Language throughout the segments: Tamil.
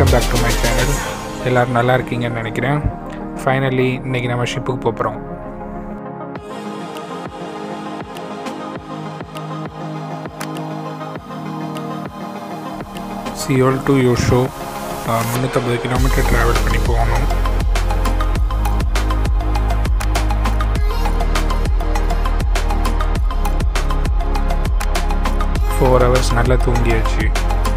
welcome back to my channel எல்லோரும் நல்லா இருக்கீங்கன்னு நினைக்கிறேன் ஃபைனலி இன்றைக்கி நம்ம ஷிப்புக்கு போகிறோம் சியோல் டு யூஷோ முந்நூற்றம்பது கிலோமீட்டர் ட்ராவல் பண்ணி போகணும் ஃபோர் ஹவர்ஸ் நல்லா தூங்கியாச்சு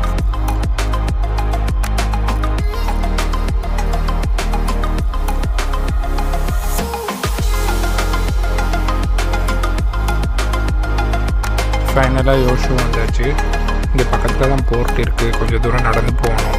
ஃபைனலாக யோஷு வந்தாச்சு இங்கே பக்கத்தில் தான் போர்ட் இருக்குது கொஞ்சம் தூரம் நடந்து போகணும்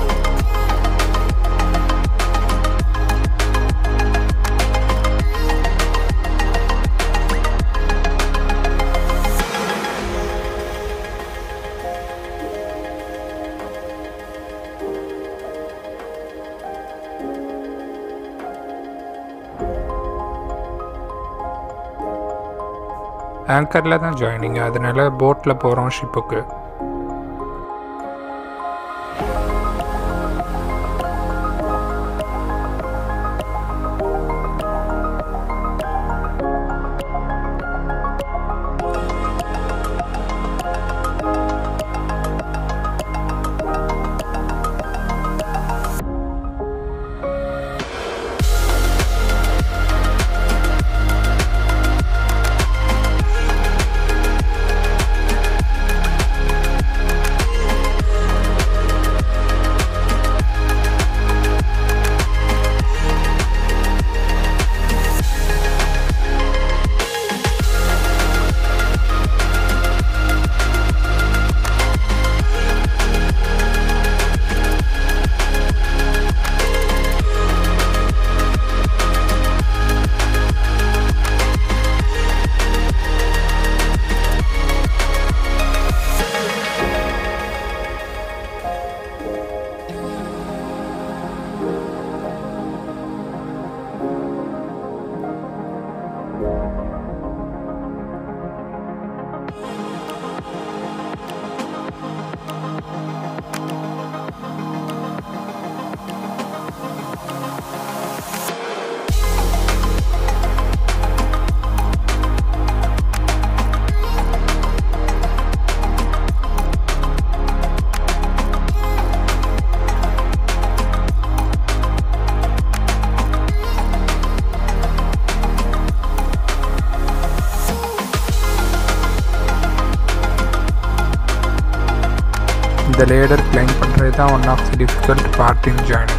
ஆங்கரில் தான் ஜாயினிங் அதனால போட்டில் போகிறோம் ஷிப்புக்கு இந்த லேடர் கிளைம் பண்ணுறது தான் one of the difficult part in journey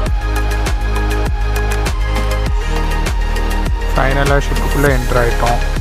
ஃபைனலாக ஷிப்புக்குள்ளே என்ட்ரு ஆகிட்டோம்